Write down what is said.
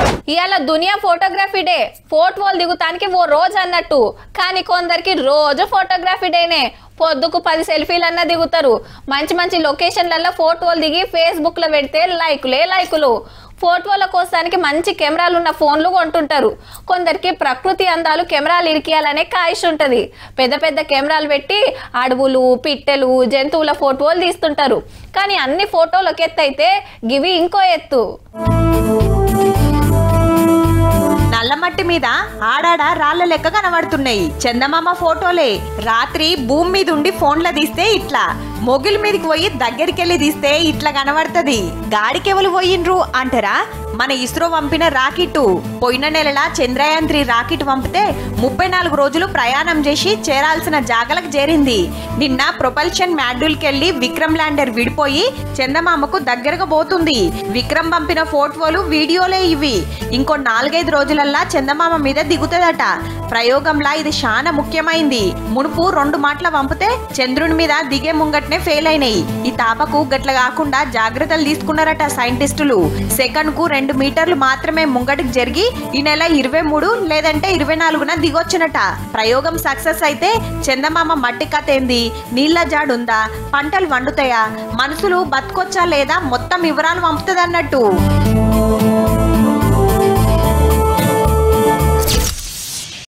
ఇవాళ దునియా photography day ఫోటోలు దిగుతానికి ఓ రోజు అన్నట్టు కానీ కొందరికి రోజు ఫోటోగ్రఫీ డేనే పొద్దుకు పది సెల్ఫీలన్నా దిగుతారు మంచి మంచి లొకేషన్లలో ఫోటోలు దిగి ఫేస్బుక్ లో పెడితే లైకులే లైకులు ఫోటోల కోసానికి మంచి కెమెరాలు ఉన్న ఫోన్లు కొంటుంటారు కొందరికి ప్రకృతి అందాలు కెమెరాలు ఇరికియాలనే కాయిష్ ఉంటది పెద్ద పెద్ద కెమెరాలు పెట్టి అడవులు పిట్టెలు జంతువుల ఫోటోలు తీస్తుంటారు కానీ అన్ని ఫోటోలు ఒక ఎత్తు అయితే గివి ఇంకో ఎత్తు నల్లమట్టి మీద ఆడాడ రాళ్ళ లెక్క కనబడుతున్నాయి చందమామ ఫోటోలే రాత్రి భూమి మీద ఉండి ఫోన్లో తీస్తే ఇట్లా మొగిలి మీదకి పోయి దగ్గరికి వెళ్ళి తీస్తే ఇట్లా కనబడుతుంది గాడికెవలు పోయిండ్రు అంటారా మన ఇస్రో పంపిన రాకెట్ పోయిన నెలల చంద్రయాన్ త్రీ రాకెట్ పంపితే ముప్పై నాలుగు రోజులు ప్రయాణం చేసి చేరాల్సిన జాగలకు చేరింది నిన్న ప్రొపల్షన్ మ్యాడ్యూల్కి వెళ్ళి విక్రమ్ ల్యాండర్ విడిపోయి చందమామకు దగ్గరగా పోతుంది విక్రమ్ పంపిన ఫోటోలు వీడియోలే ఇవి ఇంకో నాలుగైదు రోజులల్లా చందమామ మీద దిగుతుందట ప్రయోగంలా ఇది చాలా ముఖ్యమైంది మునుపు రెండు మాటల పంపితే చంద్రుని మీద దిగే ముంగట్నే ఫెయిల్ అయినాయి ఈ తాపకు గట్ల కాకుండా జాగ్రత్తలు తీసుకున్నారట సైంటిస్టులు సెకండ్ కు రెండు మీటర్లు మాత్రమే ముంగటికి జరిగి ఈ నెల ఇరవై మూడు లేదంటే ఇరవై నాలుగున దిగొచ్చునట ప్రయోగం సక్సెస్ అయితే చందమామ మట్టి కథ ఏంది నీళ్ళ జాడుందా పంటలు వండుతాయా మనుషులు బతకొచ్చా లేదా మొత్తం వివరాలు పంపుతుంది అన్నట్టు